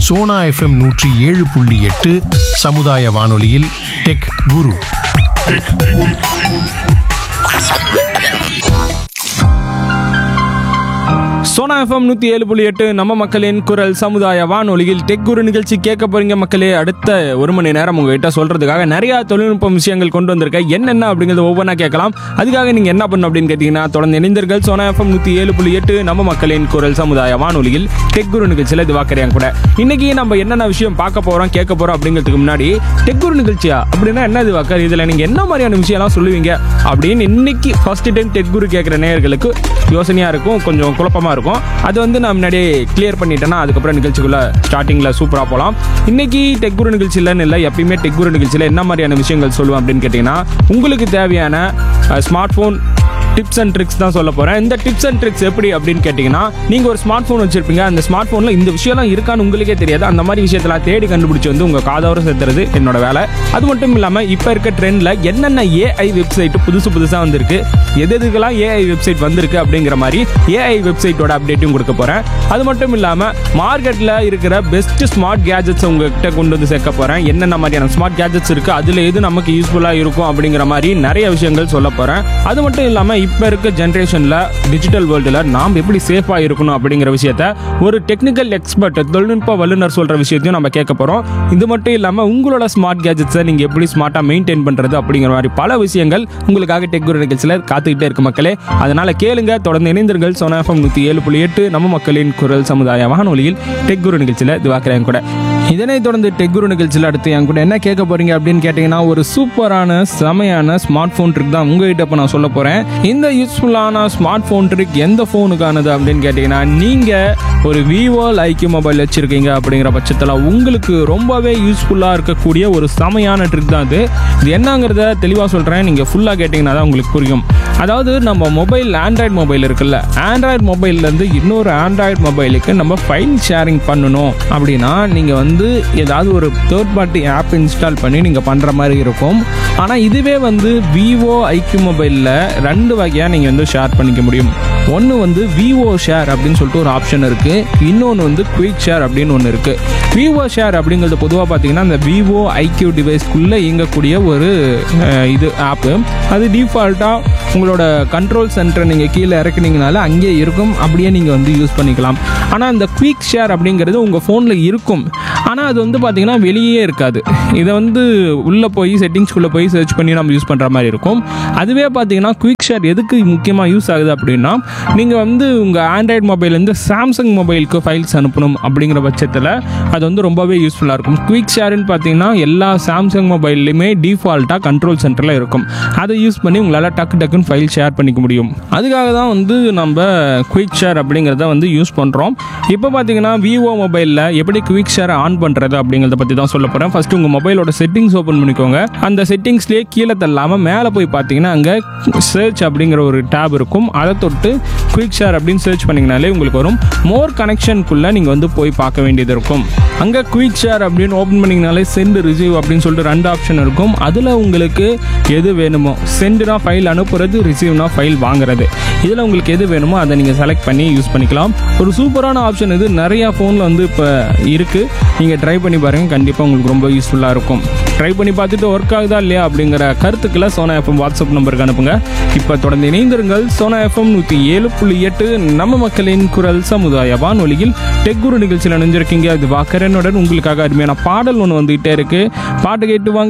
Sona FM நூற்றி ஏழு புள்ளி எட்டு சமுதாய வானொலியில் டெக் குரு சோனா எஃப்எம் நூற்றி ஏழு புள்ளி எட்டு நம்ம மக்களின் குரல் சமுதாய வானொலியில் டெக் குரு நிகழ்ச்சி கேட்க போறீங்க மக்களே அடுத்த ஒரு மணி நேரம் உங்ககிட்ட சொல்றதுக்காக நிறைய தொழில்நுட்ப விஷயங்கள் கொண்டு வந்திருக்கேன் என்னென்ன அப்படிங்கிறது ஒவ்வொன்றா கேட்கலாம் அதுக்காக நீங்க என்ன பண்ணணும் அப்படின்னு கேட்டீங்கன்னா தொடர்ந்து இணைந்தர்கள் சோனா எஃப்எம் நூற்றி ஏழு புள்ளி எட்டு நம்ம மக்களின் குரல் சமுதாய வானொலியில் டெக் குரு நிகழ்ச்சியில் இது வாக்கறியாங்க கூட இன்னைக்கு நம்ம என்னென்ன விஷயம் பார்க்க போறோம் கேட்க போறோம் அப்படிங்கிறதுக்கு முன்னாடி டெக் குரு நிகழ்ச்சியா அப்படின்னா என்ன இது வாக்கர் இதுல நீங்க என்ன மாதிரியான விஷயம்லாம் சொல்லுவீங்க அப்படின்னு இன்னைக்கு ஃபர்ஸ்ட் டைம் டெக் குரு கேட்குற நேயர்களுக்கு யோசனையா இருக்கும் கொஞ்சம் குழப்பமா இருக்கும் அது வந்து நான் முன்னாடியே கிளியர் பண்ணிட்டேன்னா அதுக்கப்புறம் நிகழ்ச்சிக்குள்ள ஸ்டார்டிங்ல சூப்பரா போகலாம் இன்னைக்கு டெக் குரு நிகழ்ச்சியிலன்னு இல்லை எப்பயுமே டெக் குரு நிகழ்ச்சியில் என்ன மாதிரியான விஷயங்கள் சொல்லுவேன் அப்படின்னு கேட்டிங்கன்னா உங்களுக்கு தேவையான smart phone tips and tricks தான் சொல்ல போறேன் இந்த டிப்ஸ் அண்ட் ட்ரிக்ஸ் எப்படி அப்படின்னு கேட்டிங்கன்னா நீங்க ஒரு ஸ்மார்ட் ஃபோன் வச்சிருப்பீங்க அந்த ஸ்மார்ட் ஃபோன்ல இந்த விஷயம்லாம் இருக்கான்னு உங்களுக்கே தெரியாது அந்த மாதிரி விஷயத்தெல்லாம் தேடி கண்டுபிடிச்சு வந்து உங்க காதோர சேர்த்துறது என்னோட வேலை அது மட்டும் இல்லாம இப்ப இருக்க ட்ரெண்ட்ல என்னென்ன ஏஐ வெப்சைட் புதுசு புதுசா வந்திருக்கு எது எதுக்கெல்லாம் ஏஐ வெப்சைட் வந்திருக்கு அப்படிங்கிற மாதிரி ஏஐ வெப்சைட்டோட அப்டேட்டும் கொடுக்க போறேன் அது மட்டும் இல்லாம மார்க்கெட்ல இருக்கிற பெஸ்ட் ஸ்மார்ட் கேஜெட்ஸ் உங்ககிட்ட கொண்டு வந்து சேர்க்க போறேன் என்னென்ன மாதிரியான ஸ்மார்ட் கேஜெட்ஸ் இருக்கு அதுல எது நமக்கு யூஸ்ஃபுல்லா இருக்கும் அப்படிங்கிற மாதிரி நிறைய விஷயங்கள் சொல்ல போறேன் அது மட்டும் இல்லாம இப்ப இருக்க ஜென்ரேஷன்ல டிஜிட்டல் வேர்ல்டுல நாம் எப்படி சேஃபா இருக்கணும் அப்படிங்கிற விஷயத்த ஒரு டெக்னிக்கல் எக்ஸ்பர்ட் தொழில்நுட்ப வல்லுநர் சொல்ற விஷயத்தையும் நம்ம கேட்க போறோம் இது மட்டும் இல்லாம உங்களோட ஸ்மார்ட் கேஜெட்ஸை நீங்க எப்படி ஸ்மார்ட்டா மெயின்டைன் பண்றது அப்படிங்கிற மாதிரி பல விஷயங்கள் உங்களுக்காக டெக் குரு நிகழ்ச்சியில காத்துக்கிட்டே இருக்கு மக்களே அதனால கேளுங்க தொடர்ந்து இணைந்தீர்கள் சோனா எஃப்எம் நூத்தி ஏழு புள்ளி எட்டு நம்ம மக்களின் குரல் சமுதாய வானொலியில் டெக் குரு நிகழ்ச்சியில திவாக்கிறேன் கூட இதனைத் தொடர்ந்து டெக் குரு நிகழ்ச்சியில் அடுத்து என் கூட என்ன கேட்க போறீங்க அப்படின்னு கேட்டீங்கன்னா ஒரு சூப்பரான செமையான ஸ்மார்ட் ஃபோன் ட்ரிக் தான் உங்ககிட்ட இப்போ நான் சொல்ல போறேன் இந்த யூஸ்ஃபுல்லான ஸ்மார்ட் ஃபோன் ட்ரிக் எந்த ஃபோனுக்கானது அப்படின்னு கேட்டீங்கன்னா நீங்க ஒரு விவோ ஐக்யூ மொபைல் வச்சிருக்கீங்க அப்படிங்கிற பட்சத்தில் உங்களுக்கு ரொம்பவே யூஸ்ஃபுல்லாக இருக்கக்கூடிய ஒரு செமையான ட்ரிக் தான் இது இது என்னங்கிறத தெளிவாக சொல்கிறேன் நீங்கள் ஃபுல்லாக கேட்டிங்கன்னா தான் உங்களுக்கு புரியும் அதாவது நம்ம மொபைல் ஆண்ட்ராய்டு மொபைல் இருக்குல்ல ஆண்ட்ராய்டு மொபைல்லேருந்து இன்னொரு ஆண்ட்ராய்டு மொபைலுக்கு நம்ம ஃபைல் ஷேரிங் பண்ணணும் அப்படின்னா நீங்கள் வந்து ஏதாவது ஒரு தேர்ட் பார்ட்டி ஆப் இன்ஸ்டால் பண்ணி நீங்கள் பண்ணுற மாதிரி இருக்கும் ஆனால் இதுவே வந்து விவோ ஐக்யூ மொபைலில் ரெண்டு வகையாக நீங்கள் வந்து ஷேர் பண்ணிக்க முடியும் ஒன்று வந்து விவோ ஷேர் அப்படின்னு சொல்லிட்டு ஒரு ஆப்ஷன் இருக்குது இன்னொன்று வந்து குயிக் ஷேர் அப்படின்னு ஒன்று இருக்குது விவோ ஷேர் அப்படிங்கிறது பொதுவாக பார்த்தீங்கன்னா அந்த விவோ ஐக்யூ டிவைஸ்க்குள்ளே இயங்கக்கூடிய ஒரு அஹ், இது ஆப்பு அது டிஃபால்ட்டாக உங்களோட கண்ட்ரோல் சென்டரை நீங்கள் கீழே இறக்குனீங்கனால அங்கேயே இருக்கும் அப்படியே நீங்கள் வந்து யூஸ் பண்ணிக்கலாம் ஆனால் அந்த குயிக் ஷேர் அப்படிங்கிறது உங்கள் ஃபோனில் இருக்கும் ஆனால் அது வந்து பார்த்தீங்கன்னா வெளியே இருக்காது இதை வந்து உள்ளே போய் செட்டிங்ஸ்குள்ளே போய் சர்ச் பண்ணி நம்ம யூஸ் பண்ணுற மாதிரி இருக்கும் அதுவே பார்த்தீங்கன்னா குயிக் ஷேர் எதுக்கு முக்கியமாக யூஸ் ஆகுது அப்படின்னா நீங்கள் வந்து உங்கள் ஆண்ட்ராய்டு மொபைல்லேருந்து சாம்சங் மொபைலுக்கு ஃபைல்ஸ் அனுப்பணும் அப்படிங்கிற பட்சத்தில் அது வந்து ரொம்பவே யூஸ்ஃபுல்லாக இருக்கும் குயிக் ஷேர்னு பார்த்தீங்கன்னா எல்லா சாம்சங் மொபைல்லையுமே டிஃபால்ட்டாக கண்ட்ரோல் சென்டரில் இருக்கும் அதை யூஸ் பண்ணி உங்களால் டக்கு டக்குன்னு ஃபைல் ஷேர் பண்ணிக்க முடியும் அதுக்காக தான் வந்து நம்ம குயிக் ஷேர் அப்படிங்கிறத வந்து யூஸ் பண்ணுறோம் இப்போ பார்த்தீங்கன்னா விவோ மொபைலில் எப்படி குயிக் ஷேர் ஆன் பண்ணுறது அப்படிங்கிறத பற்றி தான் சொல்ல போகிறேன் ஃபஸ்ட்டு உங்கள் மொபைலோட செட்டிங்ஸ் ஓப்பன் பண்ணிக்கோங்க அந்த செட்டிங்ஸ்லேயே கீழே தள்ளாமல் மேலே போய் பார்த்தீங்கன்னா அங்கே சர்ச் அப்படிங்கிற ஒரு டேப் இருக்கும் அதை தொட்டு குயிக் ஷேர் அப்படின்னு சர்ச் பண்ணிங்கனாலே உங்களுக்கு வரும் மோர் கனெக்ஷனுக்குள்ளே நீங்கள் வந்து போய் பார்க்க வேண்டியது இருக்கும் அங்கே குயிக் ஷேர் அப்படின்னு ஓப்பன் பண்ணிங்கனாலே சென்ட் ரிசீவ் அப்படின்னு சொல்லிட்டு ரெண்டு ஆப்ஷன் இருக்கும் அதில் உங்களுக்கு எது வேணுமோ சென்ட்னா ஃபைல் அனுப்புறது ரிசீவ்னா ஃபைல் வாங்குறது இதில் உங்களுக்கு எது வேணுமோ அதை நீங்கள் செலக்ட் பண்ணி யூஸ் பண்ணிக்கலாம் ஒரு சூப்பரான ஆப்ஷன் இது நிறையா ஃபோனில் வந்து இப்போ இருக்குது நீங்கள் ட்ரை பண்ணி பாருங்கள் கண்டிப்பாக உங்களுக்கு ரொம்ப யூஸ்ஃபுல்லாக இருக்கும் ட்ரை பண்ணி பார்த்துட்டு ஒர்க் ஆகுதா இல்லையா அப்படிங்கிற கருத்துக்களை சோனா எஃப்எம் வாட்ஸ்அப் நம்பருக்கு அனுப்புங்க இப்போ தொடர்ந்து இணைந்திருங்கள் சோனா எஃப்எம் நூற்றி ஏழு புள்ளி எட்டு நம்ம மக்களின் குரல் சமுதாய வானொலியில் டெக் குரு நிகழ்ச்சியில் நினைஞ்சிருக்கீங்க அது வாக்கரனுடன் உங்களுக்காக அருமையான பாடல் ஒன்று வந்துகிட்டே இருக்கு பாட்டு கேட்டு வாங்க